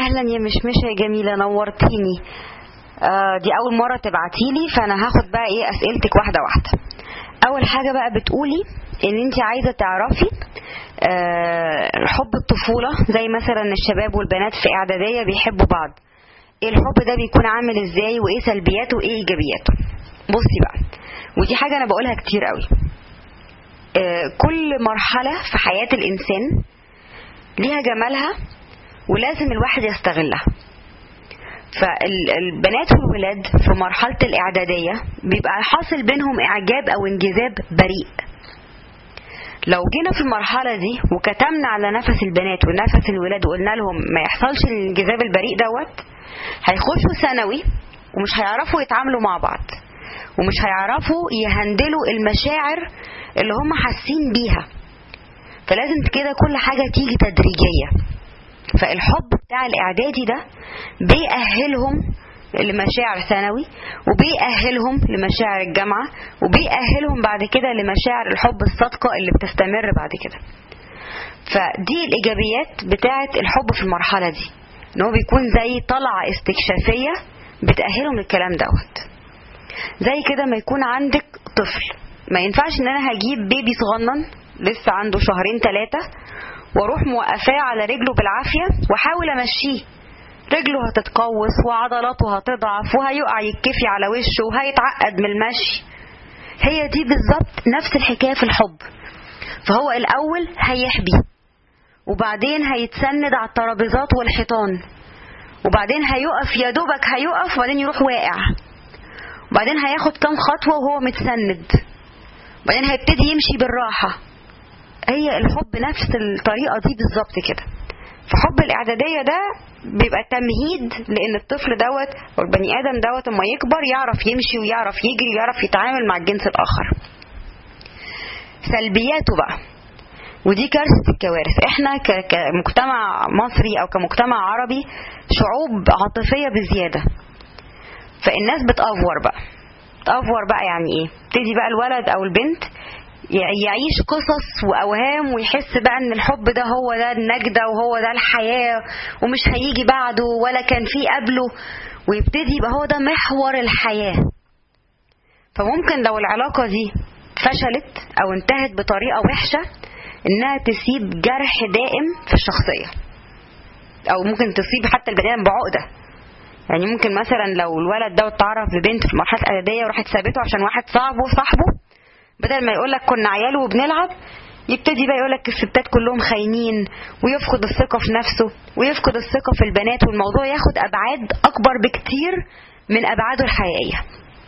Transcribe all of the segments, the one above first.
اهلا يا مشمشه يا جميله نورتيني آه دي اول مره تبعتيلي فانا هاخد بقى ايه اسئلتك واحده واحده اول حاجه بقى بتقولي ان انت عايزه تعرفي آه حب الطفوله زي مثلا الشباب والبنات في اعداديه بيحبوا بعض ايه الحب ده بيكون عامل ازاي وايه سلبياته وايه ايجابياته بصي بقى ودي حاجه انا بقولها كتير قوي آه كل مرحله في حياه الانسان ليها جمالها ولازم الواحد يستغلها فالبنات والولاد في مرحلة الإعدادية بيبقى حاصل بينهم إعجاب أو انجذاب بريء لو جينا في المرحلة دي وكتمنا على نفس البنات ونفس الولاد وقلنا لهم ما يحصلش الانجذاب البريء دوت هيخشوا ثانوي ومش هيعرفوا يتعاملوا مع بعض ومش هيعرفوا يهندلوا المشاعر اللي هم حاسين بيها فلازم كده كل حاجة تيجي تدريجية فالحب بتاع الاعدادي ده بيأهلهم لمشاعر ثانوي وبيأهلهم لمشاعر الجامعة وبيأهلهم بعد كده لمشاعر الحب الصادقة اللي بتستمر بعد كده فدي الإيجابيات بتاعة الحب في المرحلة دي إن هو بيكون زي طلعة استكشافية بتأهلهم للكلام دوت زي كده ما يكون عندك طفل ما ينفعش ان انا هجيب بيبي صغنن لسه عنده شهرين ثلاثة واروح موقفاه على رجله بالعافية واحاول امشيه رجله هتتقوس وعضلاته هتضعف وهيقع يتكفي على وشه وهيتعقد من المشي هي دي بالظبط نفس الحكاية في الحب فهو الأول هيحبي وبعدين هيتسند على الترابيزات والحيطان وبعدين هيقف يا دوبك هيقف وبعدين يروح واقع وبعدين هياخد كام خطوة وهو متسند وبعدين هيبتدي يمشي بالراحة هي الحب نفس الطريقة دي بالظبط كده فحب الإعدادية ده بيبقى تمهيد لأن الطفل دوت أو البني آدم دوت أما يكبر يعرف يمشي ويعرف يجري ويعرف يتعامل مع الجنس الآخر سلبياته بقى ودي كارثة الكوارث احنا كمجتمع مصري او كمجتمع عربي شعوب عاطفية بزيادة فالناس بتأفور بقى تأفور بقى يعني ايه تدي بقى الولد او البنت يعيش قصص واوهام ويحس بقى ان الحب ده هو ده النجده وهو ده الحياه ومش هيجي بعده ولا كان في قبله ويبتدي يبقى هو ده محور الحياه فممكن لو العلاقه دي فشلت او انتهت بطريقه وحشه انها تسيب جرح دائم في الشخصيه او ممكن تصيب حتى البني ادم بعقده يعني ممكن مثلا لو الولد ده اتعرف ببنت في مرحله اعداديه وراحت سابته عشان واحد صاحبه صاحبه بدل ما يقول لك كنا عيال وبنلعب يبتدي بقى يقول لك الستات كلهم خاينين ويفقد الثقه في نفسه ويفقد الثقه في البنات والموضوع ياخد ابعاد اكبر بكتير من ابعاده الحقيقيه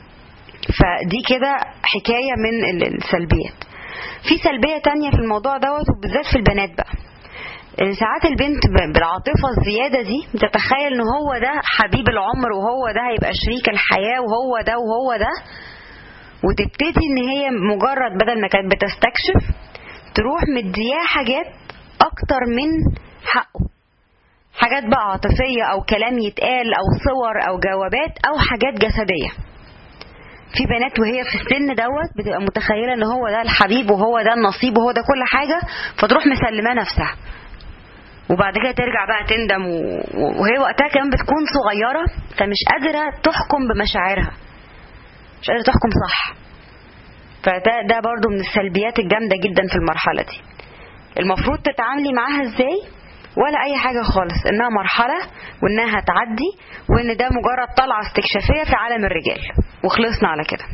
فدي كده حكايه من السلبيات في سلبيه تانية في الموضوع دوت وبالذات في البنات بقى ساعات البنت بالعاطفة الزيادة دي بتتخيل ان هو ده حبيب العمر وهو ده هيبقى شريك الحياة وهو ده وهو ده وتبتدي ان هي مجرد بدل ما كانت بتستكشف تروح مدياه حاجات اكتر من حقه حاجات بقى عاطفية او كلام يتقال او صور او جوابات او حاجات جسدية في بنات وهي في السن دوت بتبقى متخيلة ان هو ده الحبيب وهو ده النصيب وهو ده كل حاجة فتروح مسلماه نفسها وبعد كده ترجع بقى تندم وهي وقتها كمان بتكون صغيرة فمش قادرة تحكم بمشاعرها مش قادرة تحكم صح فده ده برضو من السلبيات الجامدة جدا في المرحلة دي المفروض تتعاملي معاها ازاي ولا اي حاجة خالص انها مرحلة وانها هتعدي وان ده مجرد طلعة استكشافية في عالم الرجال وخلصنا على كده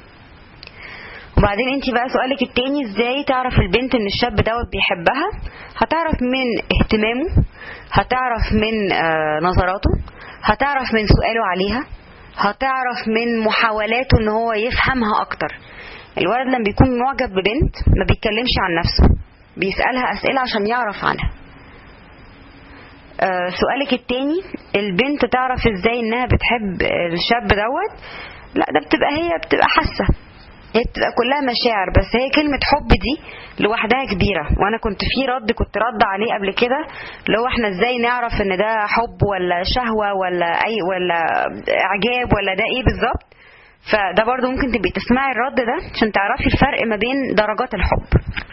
وبعدين انت بقى سؤالك التاني ازاي تعرف البنت ان الشاب دوت بيحبها هتعرف من اهتمامه هتعرف من آه نظراته هتعرف من سؤاله عليها هتعرف من محاولاته ان هو يفهمها اكتر الولد لما بيكون معجب ببنت ما بيتكلمش عن نفسه بيسألها اسئلة عشان يعرف عنها آه سؤالك التاني البنت تعرف ازاي انها بتحب الشاب دوت لا ده بتبقى هي بتبقى حاسه هي بتبقى كلها مشاعر بس هي كلمة حب دي لوحدها كبيرة وانا كنت في رد كنت رد عليه قبل كده اللي هو احنا ازاي نعرف ان ده حب ولا شهوة ولا اي ولا اعجاب ولا ده ايه بالظبط فده برضو ممكن تبقي تسمعي الرد ده عشان تعرفي الفرق ما بين درجات الحب